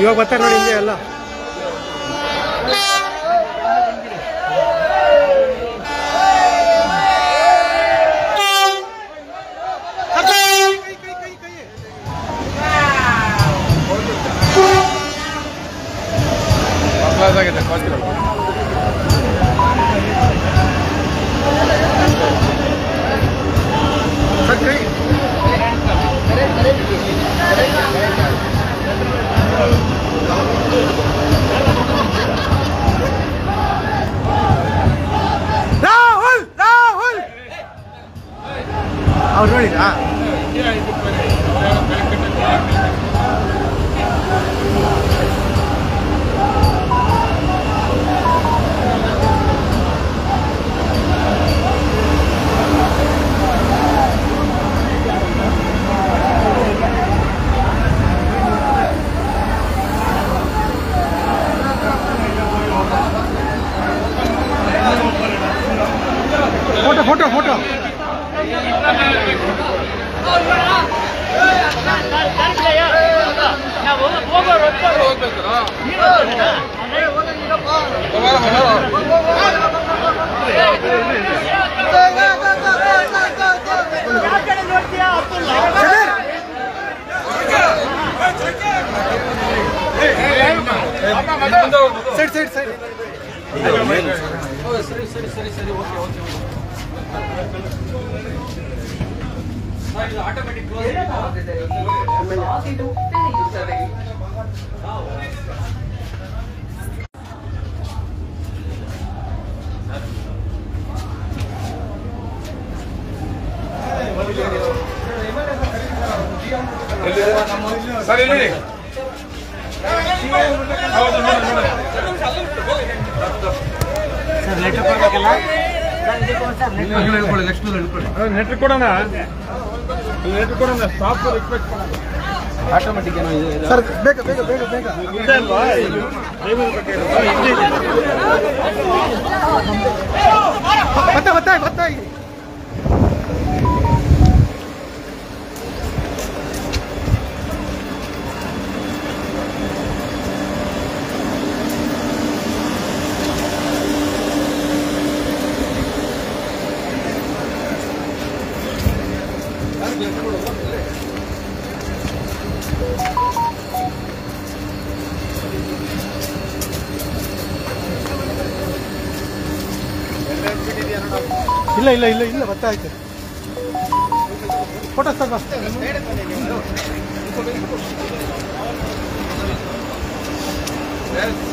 ಇವಾಗ ಬರ್ತಾರೆ ನೋಡಿ ಹಿಂಗೆ ಎಲ್ಲ ರಾಹುಲ್ ರಾಹುಲ್ ಅವ್ರು ನೋಡಿದ್ರಾ photo photo photo side side side ಸರಿ ನೋಡಿ ಹೌದು ನೋಡಿ ನೋಡಿ ನೆಟ್ ಕೊಡೋಣ ನೆಟ್ ಕೊಡೋಣ ಸ್ಟಾಪ್ ರಿಕ್ವೆಸ್ಟ್ ಆಟೋಮೆಟಿಕ್ ಏನೋ ಇದೆ ಸರ್ ಬೇಗ ಬೇಗ ಬೇಗ ಬೇಗ ಇದೆ ಅಲ್ವಾ ಇದು ಟೈಮಲ್ ಬಗ್ಗೆ ಇರೋದು. ಹಿಂದೆ ಇದೆ. ಮತ್ತೆ ಮತ್ತೆ ಮತ್ತೆ ಇಲ್ಲ ಇಲ್ಲ ಇಲ್ಲ ಇಲ್ಲ ಮತ್ತೆ ಆಯ್ತು ಫೋಟೋ ತಗೋ Yes.